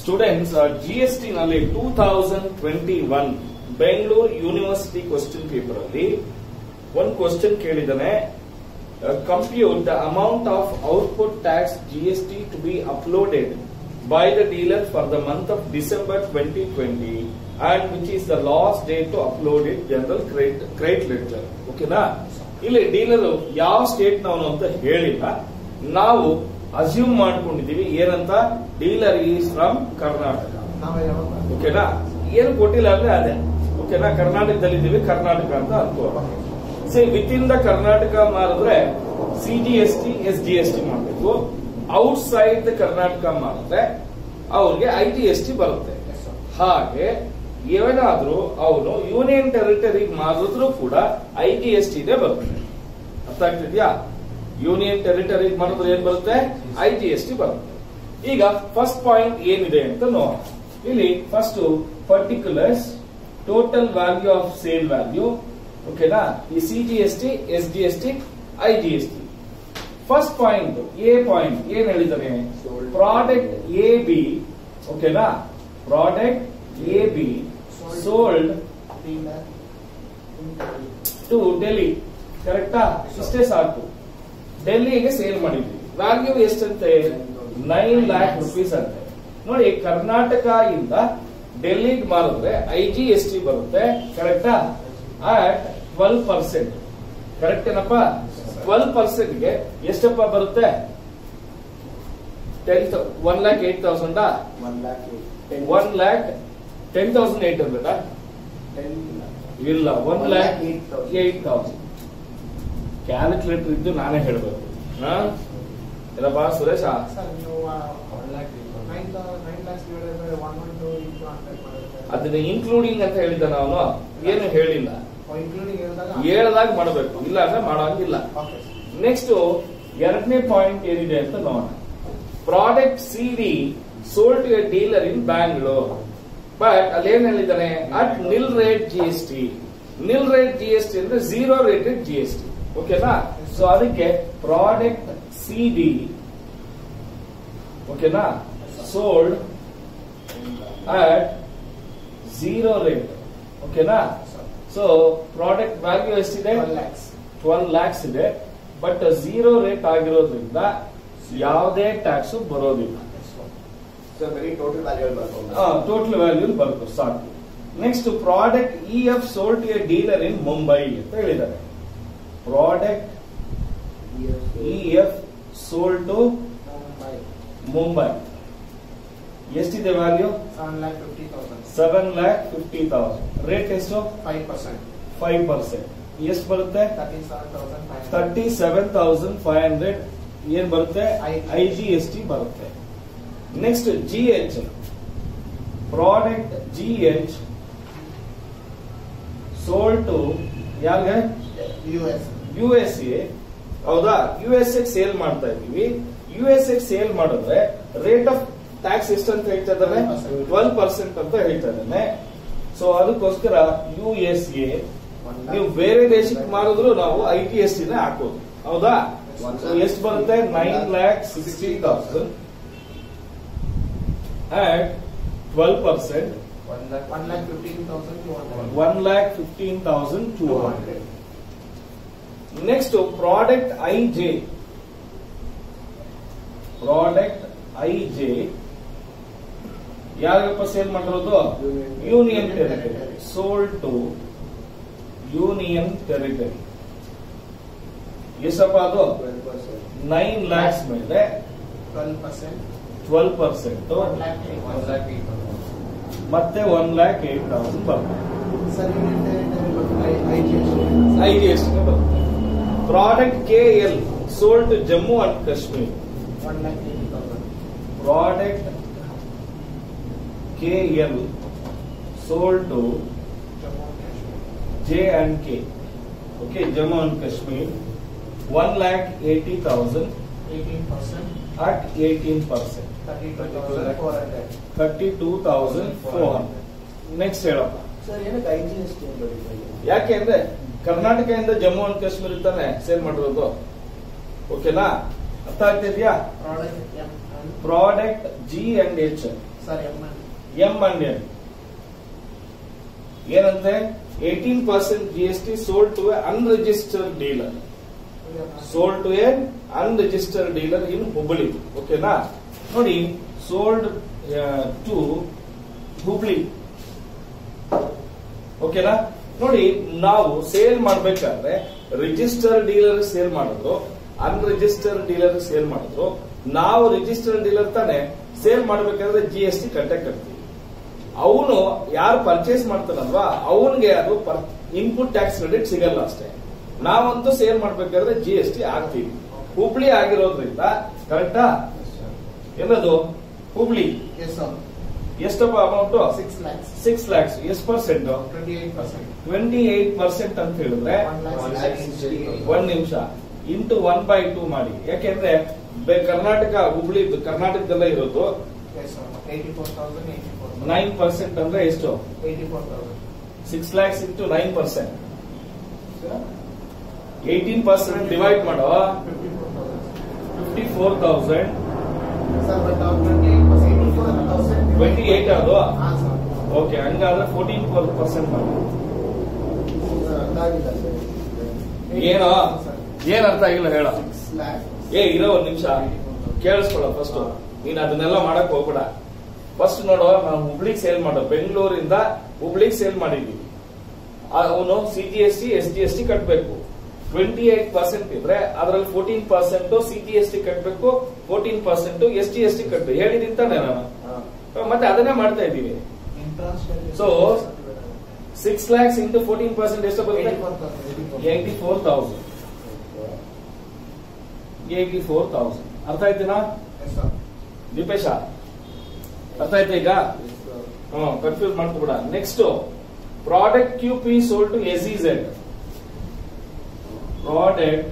Students G S T ನಲ್ಲಿ two thousand twenty one Bengaluru university question paper ಅಲ್ಲಿ ಒಂದು question ಕೇಳಿದಾನೆ compute the amount of output tax G S T to be uploaded by the dealer for the month of December twenty twenty and which is the last date to upload it general credit letter ಓಕೆನಾ ಇಲ್ಲಿ dealer ಯಾವ state ನವನು ಅಂತ ಹೇಳಿಲ್ಲ ನಾವು assume ಮಾಡ್ಕೊಂಡಿದೀವಿ ಏನಂತ dealer is from Karnataka ಓಕೆನಾ ಏನು ಕೊಟ್ಟಿಲ್ಲ ಅಂದ್ರೆ ಅದೇ ಓಕೆನಾ ಕರ್ನಾಟಕದಲ್ಲಿ ಇದ್ದೀವಿ ಕರ್ನಾಟಕ ಅಂತ ಅನ್ಕೋಣ C within the Karnataka ಮಾಡಿದ್ರೆ C G S T S G S T ಮಾಡಬೇಕು ಔಟ್ ಸೈಡ್ ದ ಕರ್ನಾಟಕ ಮಾಡಿದ್ರೆ ಅವ್ರಿಗೆ ಐ ಜಿ ಎಸ್ ಟಿ ಬರುತ್ತೆ ಹಾಗೆ ಏನಾದ್ರೂ ಅವನು ಯೂನಿಯನ್ ಟೆರಿಟರಿ ಮಾಡಿದ್ರು ಕೂಡ ಐ ಜಿ ಎಸ್ ಟಿ ಬರುತ್ತೆ ಅರ್ಥ ಆಗ್ತಿದ್ಯಾ ಯೂನಿಯನ್ ಟೆರಿಟರಿ ಮಾಡಿದ್ರೆ ಏನ್ ಬರುತ್ತೆ ಐ ಜಿ ಎಸ್ ಟಿ ಬರುತ್ತೆ ಈಗ ಫಸ್ಟ್ ಪಾಯಿಂಟ್ ಏನಿದೆ ಅಂತ ನೋಡೋಣ ಇಲ್ಲಿ first particulars total value of sale value ಓಕೆನಾ ಈ C G S T S G S T I G S T first point A point ಏನ್ ಹೇಳಿದಾನೆ ಪ್ರಾಡಕ್ಟ್ ಎ ಬಿ ಓಕೆನಾ product A B sold to Delhi ಕರೆಕ್ಟಾ ಇಷ್ಟೇ ಸಾಕು ಡೆಲ್ಲಿಗೆ sale ಮಾಡಿದ್ವಿ ವ್ಯಾಲ್ಯೂ ಎಷ್ಟಂತೆ ನೈನ್ ಲ್ಯಾಕ್ ರುಪೀಸ್ ಅಂತೆ ನೋಡಿ ಕರ್ನಾಟಕ ಇಂದ ಡೆಲ್ಲಿಗೆ ಮಾರಿದ್ರೆ ಐ ಜಿ ಎಸ್ ಟಿ ಬರುತ್ತೆ ಕರೆಕ್ಟಾ ಅಟ್ ಟ್ವೆಲ್ ಪರ್ಸೆಂಟ್ ಕರೆಕ್ಟ್ ಏನಪ್ಪ ಟ್ವೆಲ್ ಪರ್ಸೆಂಟ್ ಗೆ ಎಷ್ಟಪ್ಪ ಬರುತ್ತೆ ten one lakh eight thousand one lakh ten thousand eight hundred ಇಲ್ಲ one lakh eight thousand calculator ಇದ್ದು ನಾನೇ ಹೇಳ್ಬೇಕು ಹಾ ಏನಪ್ಪ ಸುರೇಶ ಅದನ್ನ ಇನ್ಕ್ಲೂಡಿಂಗ್ ಅಂತ ಹೇಳಿದ ಅವನು ಏನು ಹೇಳಿಲ್ಲ ಹೇಳ್ದಾಗ ಮಾಡಬೇಕು ಇಲ್ಲ ಅಂದ್ರೆ ಮಾಡೋಂಗಿಲ್ಲ ನೆಕ್ಸ್ಟ್ ಎರಡನೇ ಪಾಯಿಂಟ್ ಏನಿದೆ ಅಂತ ನೋಡೋಣ product C D sold to a dealer in Bangalore but ಅಲ್ಲಿ ಏನ್ ಹೇಳಿದ್ದಾನೆ at nil rate G S T nil rate G S T ಅಂದ್ರೆ zero rated G S T ಓಕೆನಾ ಸೊ ಅದಕ್ಕೆ ಪ್ರಾಡಕ್ಟ್ ಸಿ ಡಿ ಓಕೆನಾ ಸೋಲ್ಡ್ ಅಟ್ ಝೀರೋ ರೇಟ್ ಓಕೆನಾ so product value ಎಷ್ಟಿದೆ twelve lakhs ಇದೆ ಬಟ್ ಝೀರೋ ರೇಟ್ ಆಗಿರೋದ್ರಿಂದ ಯಾವುದೇ tax ಬರೋದಿಲ್ಲ ಟೋಟಲ್ ವ್ಯಾಲ್ಯೂ ಬರುತ್ತೆ ಸಾಕು next product E F sold to a dealer in Mumbai ಅಂತ ಹೇಳಿದ್ದಾರೆ product E F sold to Mumbai ಎಷ್ಟಿದೆ value seven lakh fifty thousand rate ಎಷ್ಟು ಫೈವ್ ಪರ್ಸೆಂಟ್ ಎಷ್ಟು ಬರುತ್ತೆ thirty seven thousand five hundred ಏನ್ ಬರುತ್ತೆ ಐ ಜಿ ಎಸ್ ಟಿ ಬರುತ್ತೆ next G H product G H sold to ಯಾರಿಗೆ ಯು ಎಸ್ ಎ ಹೌದಾ U S A sale ಮಾಡ್ತಾ ಇದೀವಿ ಯು ಎಸ್ ಎ ಸೇಲ್ ಮಾಡಿದ್ರೆ ರೇಟ್ ಆಫ್ ಟ್ಯಾಕ್ಸ್ ಎಷ್ಟು ಅಂತ ಹೇಳ್ತಾ ಇದ್ದಾನೆ ಟ್ವೆಲ್ ಪರ್ಸೆಂಟ್ ಅಂತ ಹೇಳ್ತಾ ಇದ್ದಾನೆ ಸೊ ಅದಕ್ಕೋಸ್ಕರ ಯು ಎಸ್ ಎ ನೀವು ಬೇರೆ ದೇಶಕ್ಕೆ ಮಾರಿದ್ರು ನಾವು ಐ ಟಿ ಎಸ್ ಟಿನೇ ಹಾಕೋದು ಹೌದಾ ಎಷ್ಟು ಬರುತ್ತೆ nine lakh sixty thousand and twelve percent one lakh fifteen thousand two hundred next product I J product I J ಯಾರಿಗಪ್ಪ ಸೇಲ್ ಮಾಡಿರೋದು union territory sold to union territory ಎಷ್ಟಪ್ಪ ಅದು ನೈನ್ ಲ್ಯಾಕ್ಸ್ ಮೇಲೆ ಟ್ವೆಲ್ ಪರ್ಸೆಂಟ್ ಮತ್ತೆ ಒನ್ ಲ್ಯಾಕ್ ಏಟ್ ತೌಸಂಡ್ ಬರುತ್ತೆ I G S ಬರುತ್ತೆ product K L sold to Jammu and Kashmir product K L sold to J and K okay Jammu and Kashmir one lakh eighty thousand at eighteen percent thirty two thousand four hundred next ಹೇಳಪ್ಪ ಯಾಕೆ ಅಂದ್ರೆ ಕರ್ನಾಟಕದಿಂದ Jammu and Kashmir ತಾನೆ sale ಮಾಡಿರೋದು ಓಕೆನಾ ಅರ್ಥ ಆಗ್ತಿದ್ಯಾ product G and H sir M M and N ಏನಂತೆ eighteen percent G S T sold to a unregistered dealer sold to a unregistered dealer in Hubli ಓಕೆನಾ ನೋಡಿ ಸೋಲ್ಡ್ ಟು ಹುಬ್ಳಿ ಓಕೆನಾ ನೋಡಿ ನಾವು ಸೇಲ್ ಮಾಡ್ಬೇಕಾದ್ರೆ ರಿಜಿಸ್ಟರ್ ಡೀಲರ್ ಸೇಲ್ ಮಾಡಿದ್ರು ಅನ್ರಿಜಿಸ್ಟರ್ dealer sale ಮಾಡಿದ್ರು ನಾವು ರಿಜಿಸ್ಟರ್ ಡೀಲರ್ ತಾನೆ ಸೇಲ್ ಮಾಡ್ಬೇಕಾದ್ರೆ ಜಿ ಎಸ್ ಟಿ ಕಟ್ಟೆ ಕಟ್ತೀವಿ ಅವನು ಯಾರು ಪರ್ಚೇಸ್ ಮಾಡ್ತಾನಲ್ವಾ ಅವನ್ಗೆ ಅದು ಇನ್ಪುಟ್ ಟ್ಯಾಕ್ಸ್ ಕ್ರೆಡಿಟ್ ಸಿಗಲ್ಲ ಅಷ್ಟೇ ನಾವಂತೂ ಸೇಲ್ ಮಾಡ್ಬೇಕಾದ್ರೆ ಜಿ ಎಸ್ ಟಿ ಹಾಕ್ತೀವಿ ಹುಬ್ಳಿ ಆಗಿರೋದ್ರಿಂದ ಕರೆಕ್ಟಾ ಏನದು ಹುಬ್ಳಿ ಎಸ್ ಸರ್ ಎಷ್ಟಪ್ಪ amount six lakhs six lakhs ಎಷ್ಟು percent twenty eight percent twenty eight percent ಅಂತ ಹೇಳಿದ್ರೆ ಒನ್ ಲ್ಯಾಕ್ ಒಂದ್ ನಿಮಿಷ ಇಂಟು ಒನ್ ಬೈ ಟೂ ಮಾಡಿ ಯಾಕೆಂದ್ರೆ ಬೆ- ಕರ್ನಾಟಕ ಹುಬ್ಳಿ ಕರ್ನಾಟಕದಲ್ಲೇ ಇರೋದು yes sir eighty four thousand eighty four nine percent ಅಂದ್ರೆ ಎಷ್ಟು eighty four thousand six lakhs into nine percent eighteen percent divide ಮಾಡೋ fifty four thousand fifty four thousand sir but twenty eight percent eighty four thousand 28 ಅದು? ಹಾಂ sir okay ಹಂಗಾದ್ರೆ fourteen percent ಮಾಡಿ ಅಂದಾಗಿಲ್ಲ sir ಏನೋ ಏನ್ ಅರ್ಥ ಆಗಿಲ್ಲ ಹೇಳ ಸಿಕ್ಸ್ ಲ್ಯಾಕ್ ಏ ಇರೋ ಒಂದ್ ನಿಮಿಷ ಕೇಳಿಸ್ಕೊಳ್ಳ ಫಸ್ಟ್ ನೀನ್ ಅದನ್ನೆಲ್ಲ ಮಾಡಕ್ ಹೋಗ್ಬೇಡ ಫಸ್ಟ್ ನೋಡು ನಾವು ಹುಬ್ಳಿಗ್ ಸೇಲ್ ಮಾಡೋ ಬೆಂಗಳೂರಿಂದ ಹುಬ್ಳಿಗ್ ಸೇಲ್ ಮಾಡಿದ್ವಿ ಅವನು C G S T S G S T ಕಟ್ಟಬೇಕು ಟ್ವೆಂಟಿ ಏಟ್ ಪರ್ಸೆಂಟ್ ಇದ್ರೆ ಅದರಲ್ಲಿ fourteen percent C G S T ಕಟ್ಟಬೇಕು fourteen percent S G S T ಕಟ್ಟಬೇಕು ಹೇಳಿದೀನಿ ತಾನೆ ನಾನು ಮತ್ತೆ ಅದನ್ನೇ ಮಾಡ್ತಾ ಇದ್ದೀವಿ So, six lakhs into fourteen percent ಎಷ್ಟು ಬರುತ್ತೆ eighty four thousand eighty four thousand ಅರ್ಥ ಆಯ್ತಿನಾ ದೀಪೇಶ ಅರ್ಥ ಆಯ್ತಾ ಈಗ ಹ್ಮ್ ಕನ್ಫ್ಯೂಸ್ ಮಾಡ್ಕೋಬೇಡ next product Q P sold to S E Z product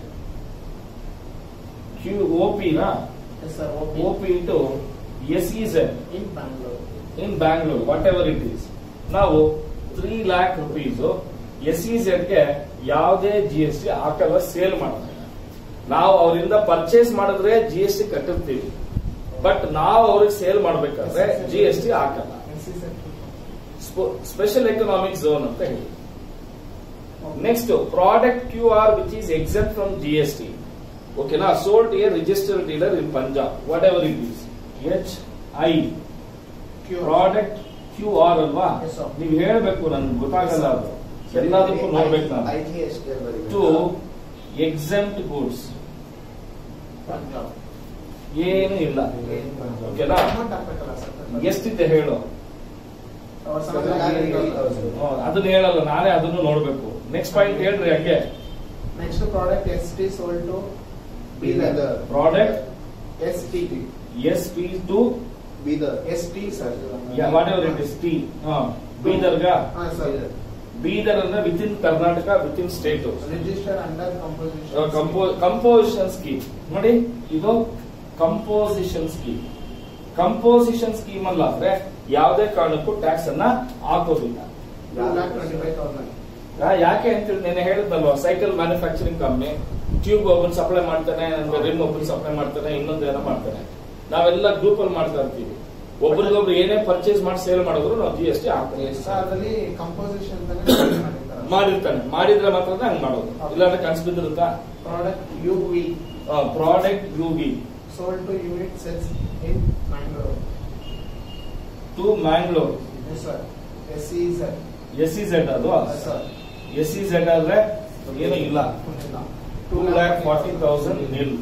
Q O P ನಾ O P to S E Z in Bangalore in Bangalore whatever it is ನಾವು three lakh rupees S E ಗೆ ಯಾವುದೇ ಜಿ ಎಸ್ ಟಿ ಹಾಕಲ್ಲ sale ಮಾಡೋಣ ನಾವು ಅವರಿಂದ purchase ಮಾಡಿದ್ರೆ G S T ಕಟ್ಟಿರ್ತೀವಿ ಬಟ್ ನಾವು ಅವ್ರಿಗೆ ಸೇಲ್ ಮಾಡ್ಬೇಕಾದ್ರೆ ಜಿ ಎಸ್ ಟಿ ಹಾಕಲ್ಲ ಸ್ಪೆಷಲ್ ಎಕನಾಮಿಕ್ ಝೋನ್ ಅಂತ ಹೇಳಿ next product Q R which is except from G S T ಓಕೆನಾ sold A register dealer in Punjab whatever it is H I product Q R ಅಲ್ವಾ Yes, sir. ನೀವು ಹೇಳ್ಬೇಕು ನನ್ಗೆ ಗೊತ್ತಾಗಲ್ಲ ಅದು ಎಲ್ಲದಕ್ಕೂ ನೋಡ್ಬೇಕು ನಾನು ಟು ಎಕ್ಸೆಂಪ್ಟ್ ಗೂಡ್ಸ್ ಪಂಜಾಬ್ ಏನು ಇಲ್ಲ ಓಕೆನಾ ಎಷ್ಟಿದೆ ಹೇಳು ಹ್ಮ್, ಅದನ್ನ ಹೇಳಲ್ಲ ನಾನೇ ಅದನ್ನು ನೋಡ್ಬೇಕು ನೆಕ್ಸ್ಟ್ ಪಾಯಿಂಟ್ ಹೇಳ್ರಿ ಹಂಗೆ next product S T sold to product S T S P to S T sir whatever it is T ಬೀದರ್ಗ ಹಾ ಸರ್ ಬೀದರ್ ಅಂದ್ರೆ within Karnataka within state register under composition composition scheme ನೋಡಿ ಇದು composition scheme composition scheme ಅಲ್ಲ ಅಂದ್ರೆ ಯಾವುದೇ ಕಾರಣಕ್ಕೂ tax ಅನ್ನ ಹಾಕೋದಿಲ್ಲ two lakh twenty five thousand ಆ, ಯಾಕೆ ಅಂತೇಳಿ ನೆನೆ ಹೇಳಿದ್ನಲ್ವಾ ಸೈಕಲ್ ಮ್ಯಾನುಫ್ಯಾಕ್ಚರಿಂಗ್ ಕಂಪ್ನಿ ಟ್ಯೂಬ್ ಒಬ್ಬನ್ ಸಪ್ಲೈ ಮಾಡ್ತಾನೆ ನಮ್ಗೆ ರಿಮ್ ಒಬ್ಬನ್ ಸಪ್ಲೈ ಮಾಡ್ತಾನೆ ಇನ್ನೊಂದು ಏನೋ ಮಾಡ್ತಾನೆ ನಾವೆಲ್ಲ ಗ್ರೂಪ್ ಅಲ್ಲಿ ಮಾಡ್ತಾ ಇರ್ತೀವಿ ಒಬ್ರಿಗೊಬ್ರು ಏನೇ ಪರ್ಚೇಸ್ ಮಾಡಿ ಸೇಲ್ ಮಾಡಿದ್ರು ನಾವು ಜಿ ಎಸ್ ಟಿ ಹಾಕ್ತೀವಿ ಸರ್ ಅದರಲ್ಲಿ ಕಂಪೋಸಿಷನ್ ಮಾಡಿರ್ತಾನೆ ಮಾಡಿದ್ರೆ ಮಾತ್ರ ಹಂಗ್ ಮಾಡೋದು ಇಲ್ಲಾಂದ್ರೆ ಕನ್ಸ್ ಬಿದ್ದಿರುತ್ತಾ product U V product U V sold to unit sells in Mangalore to Mangalore yes sir S C sir S C Z ಅದು ಸರ್ ಎಸ್ ಸಿ ಝೆಡ್ ಆದ್ರೆ ಏನು ಇಲ್ಲ two lakh forty thousand nil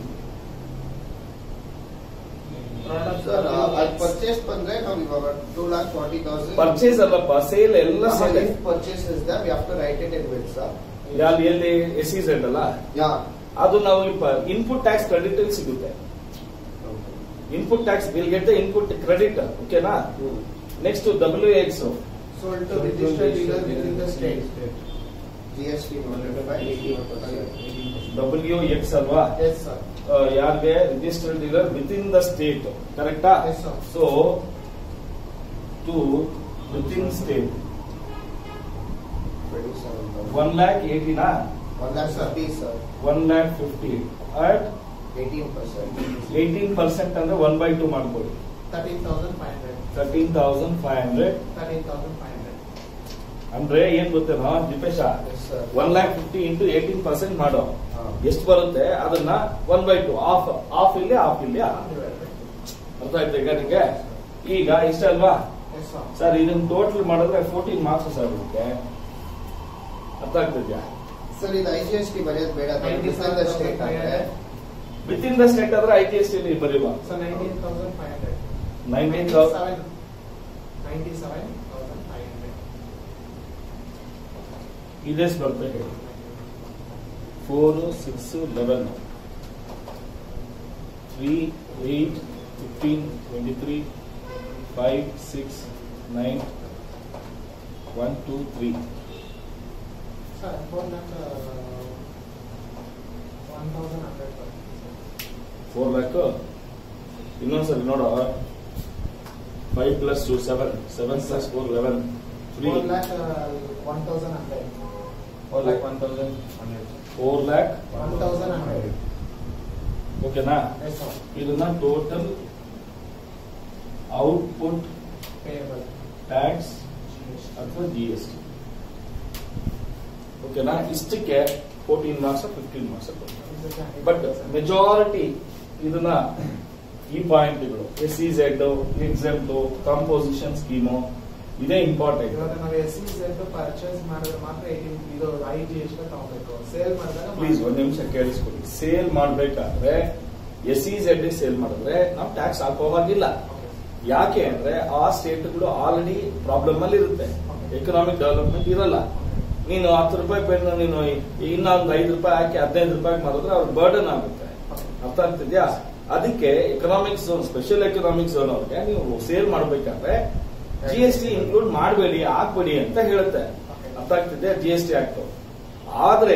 sir ಅದು ಪರ್ಚೇಸ್ ಬಂದ್ರೆ ನಾವು ಇವಾಗ two lakh forty thousand purchase ಅಲ್ಲಪ್ಪ sale ಎಲ್ಲ sale purchase is that we have to write it in with sir ಅಲ್ಲಿ ಎಲ್ಲಿ ಎಸ್ ಸಿ ಝೆಡ್ ಅಲ್ಲ ಯಾ ಅದು ನಾವು ಇನ್ಪುಟ್ ಟ್ಯಾಕ್ಸ್ ಕ್ರೆಡಿಟ್ ಅಲ್ಲಿ ಸಿಗುತ್ತೆ input tax will get the input credit ಓಕೆನಾ next W X sold to registered dealer within the state. G S T notify eighty one percent W X ಅಲ್ವಾ Yes, sir. ಆ, ಯಾರಿಗೆ registered dealer within the state ಕರೆಕ್ಟಾ Yes, sir. So to within state twenty seven one lakh ಏಟಿನಾ one lakh fifty sir one lakh fifty at eighteen percent eighteen percent ಅಂದ್ರೆ one by to ಮಾಡ್ಕೊಳ್ಳಿ thirteen thousand five hundred thirteen thousand five hundred thirteen thousand five hundred ಅಂದ್ರೆ ಏನ್ ಗೊತ್ತೇನೋ Dipesh Yes, sir. One lakh fifty into eighteen percent ಮಾಡೋ ಹಾ. ಎಷ್ಟು ಬರುತ್ತೆ ಅದನ್ನ one by two half half ಇಲ್ಲಿ ಆಫ್ ಇಲ್ಲಿ ಅರ್ಥ ಆಯ್ತು ಈಗ ನಿಂಗೆ ಈಗ ಇಷ್ಟ ಅಲ್ವಾ ಎಸ್ ಸರ್ ಸರ್ ಇದನ್ನ ಟೋಟಲ್ ಮಾಡಿದ್ರೆ ಫೋರ್ಟೀನ್ ಮಾರ್ಕ್ಸ್ ಸರ್ ಇದಕ್ಕೆ ಅರ್ಥ ಆಗ್ತಿದ್ಯಾ ಸರ್ ಇದು ಐ ಜಿ ಎಸ್ ಟಿ ಬರೆಯೋದು ಬೇಡ Ninety ಸ್ಟೇಟ್ ಅಂದ್ರೆ ವಿತ್ ಇನ್ ದ ಸ್ಟೇಟ್ ಆದ್ರೆ ಐ ಟಿ ಎಸ್ ಟಿ ಬರೀವ so nineteen thousand five hundred nineteen seven ninety seven thousand five hundred ಇದೇಸ್ ಬರುತ್ತೆ ಹೇಳಿ four six eleven three eight fifteen twenty three five six nine one two three sir four lakh one thousand hundred four lakh ಇನ್ನೊಂದ್ಸರಿ ನೋಡೋ five plus two seven seven plus four eleven three four lakh one thousand hundred four lakh one thousand hundred four lakh one thousand hundred ಓಕೆನಾ yes sir ಇದನ್ನ total output payable tax ಅಥವಾ G S T ಓಕೆನಾ ಇಷ್ಟಕ್ಕೆ fourteen marks fifteen marks but majority ಇದನ್ನ ಈ ಪಾಯಿಂಟ್ಗಳು S C Z exempt composition scheme ಇದೇ important ಇವಾಗ ನಾವು ಎಸ್ ಸಿ ಝೆಡ್ ಪರ್ಚೇಸ್ ಮಾಡಿದ್ರೆ ಮಾತ್ರ ಏಯ್ಟೀನ್ ಇದು ಐ ಜಿ ಎಸ್ ತಗೋಬೇಕು ಸೇಲ್ ಮಾಡಿದಾಗ ಪ್ಲೀಸ್ ಒಂದ್ ನಿಮಿಷ ಕೇಳಿಸ್ಕೊಳ್ಳಿ ಸೇಲ್ ಮಾಡ್ಬೇಕಾದ್ರೆ ಎಸ್ ಸಿ ಝೆಡ್ ಸೇಲ್ ಮಾಡಿದ್ರೆ ನಾವು ಟ್ಯಾಕ್ಸ್ ಹಾಕೋ ಹಾಗಿಲ್ಲ ಯಾಕೆ ಅಂದ್ರೆ ಆ ಸ್ಟೇಟ್ಗಳು ಆಲ್ರೆಡಿ ಪ್ರಾಬ್ಲಮ್ ಅಲ್ಲಿ ಇರುತ್ತೆ ಎಕನಾಮಿಕ್ ಡೆವಲಪ್ಮೆಂಟ್ ಇರಲ್ಲ ನೀನು ಹತ್ತು ರೂಪಾಯಿ ಪೆನ್ ನೀನು ಇನ್ನೊಂದು ಐದು ರೂಪಾಯಿ ಹಾಕಿ ಹದಿನೈದು ರೂಪಾಯಿ ಮಾಡಿದ್ರೆ ಅವ್ರಿಗೆ ಬರ್ಡನ್ ಆಗುತ್ತೆ ಅರ್ಥ ಆಗ್ತಿದ್ಯಾ ಅದಕ್ಕೆ economic zone special economic zone ಅವ್ರಿಗೆ ನೀವು ಸೇಲ್ ಮಾಡ್ಬೇಕಾದ್ರೆ ಜಿ ಎಸ್ ಟಿ ಇನ್ಕ್ಲೂಡ್ ಮಾಡಬೇಡಿ ಹಾಕ್ಬೇಡಿ ಅಂತ ಹೇಳುತ್ತೆ ಅರ್ಥ ಆಗ್ತಿದ್ಯಾ ಜಿ ಎಸ್ ಟಿ ಆಕ್ಟ್ ಆದ್ರೆ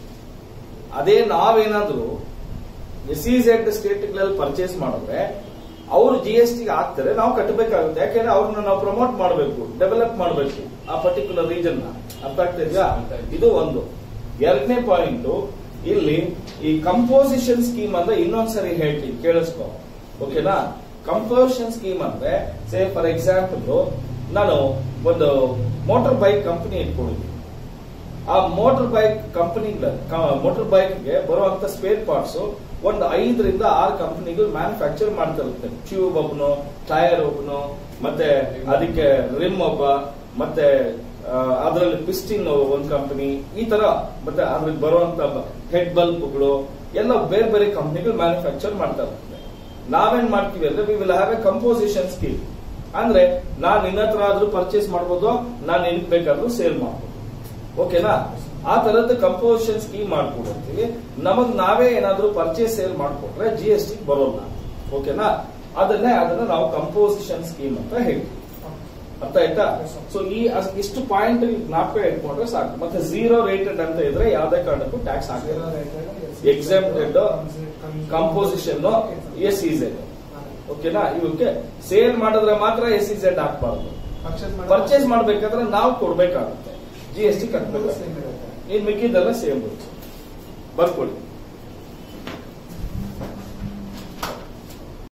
ಅದೇ ನಾವೇನಾದ್ರೂ ಎಸ್ ಸಿ ಝೆಡ್ ಸ್ಟೇಟ್ಗಳಲ್ಲಿ ಪರ್ಚೇಸ್ ಮಾಡಿದ್ರೆ ಅವರು ಜಿ ಎಸ್ ಟಿ ಹಾಕ್ತಾರೆ ನಾವು ಕಟ್ಟಬೇಕಾಗುತ್ತೆ ಯಾಕೆಂದ್ರೆ ಅವ್ರನ್ನ ನಾವು ಪ್ರಮೋಟ್ ಮಾಡಬೇಕು ಡೆವಲಪ್ ಮಾಡಬೇಕು ಆ ಪರ್ಟಿಕ್ಯುಲರ್ ರೀಜನ್ ನ ಅರ್ಥ ಆಗ್ತಿದ್ಯಾ ಇದು ಒಂದು ಎರಡನೇ ಪಾಯಿಂಟ್ ಇಲ್ಲಿ ಈ ಕಂಪೋಸಿಷನ್ ಸ್ಕೀಮ್ ಅಂದ್ರೆ ಇನ್ನೊಂದ್ಸರಿ ಹೇಳ್ತೀನಿ ಕೇಳಿಸ್ಕೊ ಓಕೆನಾ ಕಂಪೋಸಿಷನ್ ಸ್ಕೀಮ್ ಅಂದ್ರೆ ಸೇ ಫಾರ್ ಎಕ್ಸಾಂಪಲ್ ನಾನು ಒಂದು ಮೋಟಾರ್ ಬೈಕ್ ಕಂಪನಿ ಇಟ್ಕೊಂಡಿದ್ದೀನಿ ಆ ಮೋಟಾರ್ ಬೈಕ್ ಕಂಪನಿ ಮೋಟಾರ್ ಬೈಕ್ಗೆ ಬರುವಂತ ಸ್ಪೇರ್ ಪಾರ್ಟ್ಸ್ ಒಂದು ಐದರಿಂದ ಆರು ಕಂಪನಿಗಳು ಮ್ಯಾನುಫ್ಯಾಕ್ಚರ್ ಮಾಡ್ತಾ ಇರುತ್ತೆ ಟ್ಯೂಬ್ ಒಬ್ಬನು ಟೈರ್ ಒಬ್ಬನು ಮತ್ತೆ ಅದಕ್ಕೆ ರಿಮ್ ಒಬ್ಬ ಮತ್ತೆ ಅದರಲ್ಲಿ ಪಿಸ್ಟಿನ್ ಒಂದು ಕಂಪನಿ ಈ ತರ ಮತ್ತೆ ಅದ್ರಲ್ಲಿ ಬರುವಂತ ಹೆಡ್ ಬಲ್ಬ್ಗಳು ಎಲ್ಲ ಬೇರೆ ಬೇರೆ ಕಂಪನಿಗಳು ಮ್ಯಾನುಫ್ಯಾಕ್ಚರ್ ಮಾಡ್ತಾ ಇರುತ್ತೆ ನಾವೇನ್ ಮಾಡ್ತೀವಿ ಅಂದ್ರೆ we will have a composition scheme ಅಂದ್ರೆ ನಾನ್ ನಿನ್ನ ಹತ್ರ ಆದ್ರೂ ಪರ್ಚೇಸ್ ಮಾಡ್ಬೋದು ನಾನ್ ನಿನ್ಗೆ ಬೇಕಾದ್ರೂ ಸೇಲ್ ಮಾಡ್ಬೋದು ಓಕೆನಾ ಆ ತರದ ಕಂಪೋಸಿಷನ್ ಸ್ಕೀಮ್ ಮಾಡ್ಕೊಡ್ತೀವಿ ನಮಗ್ ನಾವೇ ಏನಾದ್ರೂ ಪರ್ಚೇಸ್ ಸೇಲ್ ಮಾಡ್ಕೊಟ್ರೆ ಜಿ ಎಸ್ ಟಿ ಬರೋಲ್ಲ ಓಕೆನಾ ಅದನ್ನೇ ಅದನ್ನ ನಾವು ಕಂಪೋಸಿಷನ್ ಸ್ಕೀಮ್ ಅಂತ ಹೇಳ್ತೀವಿ ಅರ್ಥ ಆಯ್ತಾ ಸೊ ಈ ಅಸ್- ಇಷ್ಟು ಪಾಯಿಂಟ್ ಜ್ಞಾಪಕ ಇಟ್ಕೊಂಡ್ರೆ ಸಾಕು ಮತ್ತೆ ಝೀರೋ ರೇಟೆಡ್ ಅಂತ ಇದ್ರೆ ಯಾವ್ದೇ ಕಾರಣಕ್ಕೂ ಟ್ಯಾಕ್ಸ್ ಹಾಕಿಲ್ಲ Exempted, ಕಂಪೋಸಿಷನ್ ಎಸ್ ಇಸೆಡ್ ಓಕೆನಾ ಇವಕ್ಕೆ ಸೇಲ್ ಮಾಡಿದ್ರೆ ಮಾತ್ರ ಎಸ್ ಇಸೆಡ್ ಹಾಕ್ಬಾರ್ದು ಪರ್ಚೇಸ್ ಮಾಡ್ಬೇಕಾದ್ರೆ ನಾವು ಕೊಡ್ಬೇಕಾಗುತ್ತೆ ಜಿ ಎಸ್ ಟಿ ಕಟ್ಬೇಕಾಗುತ್ತೆ ಇನ್ ಮಿಕ್ಕಿದ್ದೆಲ್ಲ ಸೇಮ್ ಬರ್ಕೊಳ್ಳಿ